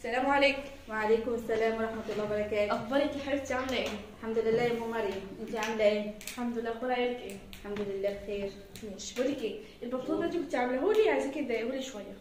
السلام عليكم وعليكم السلام ورحمة الله وبركاته اخبارك يا حبيبتي عامله ايه الحمد لله يا ام مريم انت عاملة ايه؟ الحمد لله اخبار عيالك ايه الحمد لله بخير ماشي بقول لك ايه البنطلون ده انت كنت عاملاه لي عايزاكي تضايقهولي شويه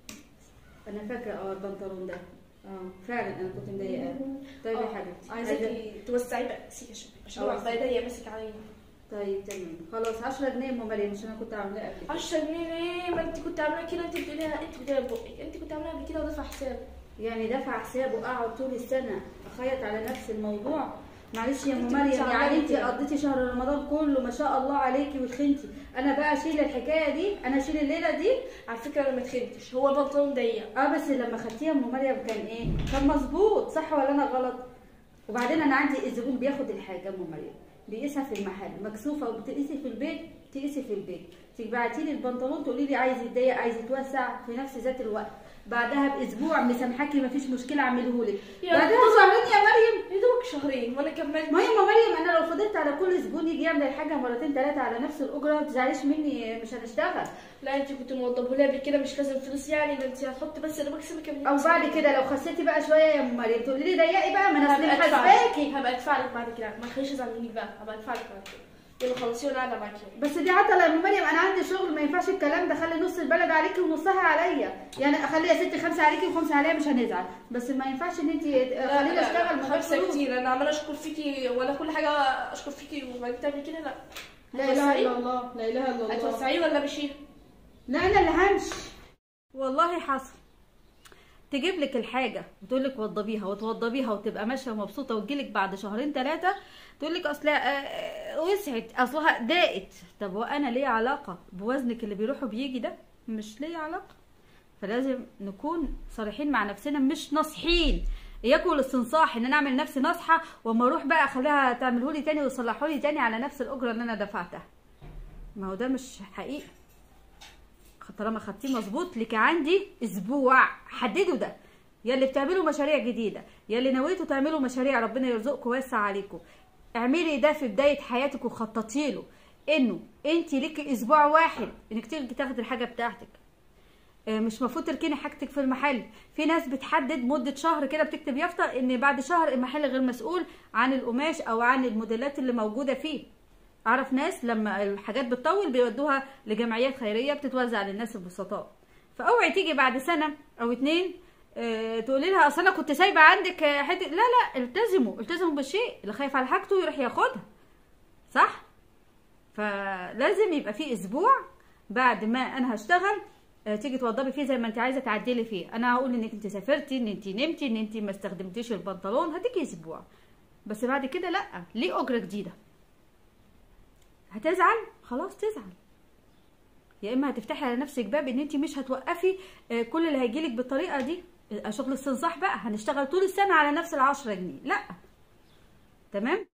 انا فاكرة اه البنطلون ده اه فعلا انا كنت مضايقاه طيب يا آه، حبيبتي عايزة- عايزاكي توسعي بقى سيكه شويه عشان هو آه. عمال ضيق ماسك عليا طيب تمام خلاص 10 جنيه يا ام مريم عشان انا كنت عاملاه قبل كده 10 جنيه ليه ما انت كنت عامله كده انت بتقوليها انت بتقوليها ببقك انت كنت عاملاها قبل كده ودافعه حساب يعني دفع حساب واقعد طول السنة اخيط على نفس الموضوع معلش يا ام انت مريم كنت عاملة يعني انت كده. قضيتي شهر رمضان كله ما شاء الله عليكي وتخنتي انا بقى اشيل الحكايه دي انا اشيل الليله دي على فكره انا ما تخنتش هو البنطلون ضيق اه بس لما خدتيها ام مريم كان ايه؟ كان مظبوط صح ولا انا غلط؟ وبعدين انا عندي الزبون بياخد الحاجه ام مريم بيقيسها في المحل مكسوفه وبتقيسي في البيت تقيسي في البيت تبعتي لي البنطلون تقولي لي عايز يتضيق عايز يتوسع في نفس ذات الوقت بعدها باسبوع مسامحاكي مفيش مشكله اعمله لك يا بعدها بابا. شهرين يا مريم يا دوبك شهرين وانا كملت ما هي ام مريم انا لو فضلت على كل زبون يجي يعمل الحاجه مرتين ثلاثه على نفس الاجره ما تزعليش مني مش هنشتغل لا انت كنت موضبه لي قبل كده مش لازم فلوس يعني ده انت هتحط بس انا بكسب كام او بعد كده لو خسيتي بقى شويه يا ام مريم تقولي لي ضيقي بقى ما انا اصل هبقى ادفع محاسباكي لك هبقى ادفع لك بعد كده ما تخليش ازعل منك بقى هبقى ادفع لك بعد كده يلا خلصي وانا قاعده معاكي بس دي عطله يا ام مريم انا عندي شغل ما ينفعش الكلام ده خلي نص البلد عليكي ونصها عليا يعني اخلي يا ستي خمسه عليكي وخمسه عليا مش هنزعل بس ما ينفعش ان انت خليني اشتغل من غير خمسه فلوس كتير انا عماله اشكر فيكي ولا كل حاجه اشكر فيكي وبعدين تعملي كده لا لا اله الا الله لا اله الا الله هتوسعيه ولا مشيه لا انا اللي همشي والله حصل تجيب لك الحاجه وتقول لك وضبيها وتوضبيها وتبقى ماشيه ومبسوطه وتجيلك بعد شهرين ثلاثه تقول لك اصل آه، وسعت اصلها ضاقت طب وانا ليه علاقه بوزنك اللي بيروح وبيجي ده مش ليه علاقه فلازم نكون صريحين مع نفسنا مش ناصحين اياكم الاستنصاح ان انا اعمل نفسي ناصحه واما اروح بقى اخليها تعمله لي تاني ويصلحوا لي تاني على نفس الاجره اللي انا دفعتها ما هو ده مش حقيقي طالما خدتيه مظبوط لك عندي اسبوع حددوا ده يا اللي بتعملوا مشاريع جديده يا اللي نويتوا تعملوا مشاريع ربنا يرزقكم ويوسع عليكم اعملي ده في بدايه حياتك وخططي له انه انت ليكي اسبوع واحد انك تيجي تاخدي الحاجه بتاعتك آه، مش المفروض تركني حاجتك في المحل في ناس بتحدد مده شهر كده بتكتب يافطه ان بعد شهر المحل غير مسؤول عن القماش او عن الموديلات اللي موجوده فيه اعرف ناس لما الحاجات بتطول بيودوها لجمعيات خيريه بتتوزع للناس البسطاء فاوعي تيجي بعد سنه او اتنين اه تقولي لها اصل انا كنت سايبه عندك آه، حته لا لا التزموا التزموا بالشيء اللي خايف على حاجته يروح ياخدها صح فلازم يبقى في اسبوع بعد ما انا هشتغل آه، تيجي توضبي فيه زي ما انت عايزه تعدلي فيه انا هقول انك انت سافرتي ان انت نمتي ان انت ما استخدمتيش البنطلون هتيجي اسبوع بس بعد كده لا ليه اجره جديده هتزعل خلاص تزعل يا اما هتفتحي على نفسك باب ان انت مش هتوقفي آه، كل اللي هيجيلك بالطريقه دي آه، شغل استنصاح بقى هنشتغل طول السنه على نفس العشرة جنيه لا تمام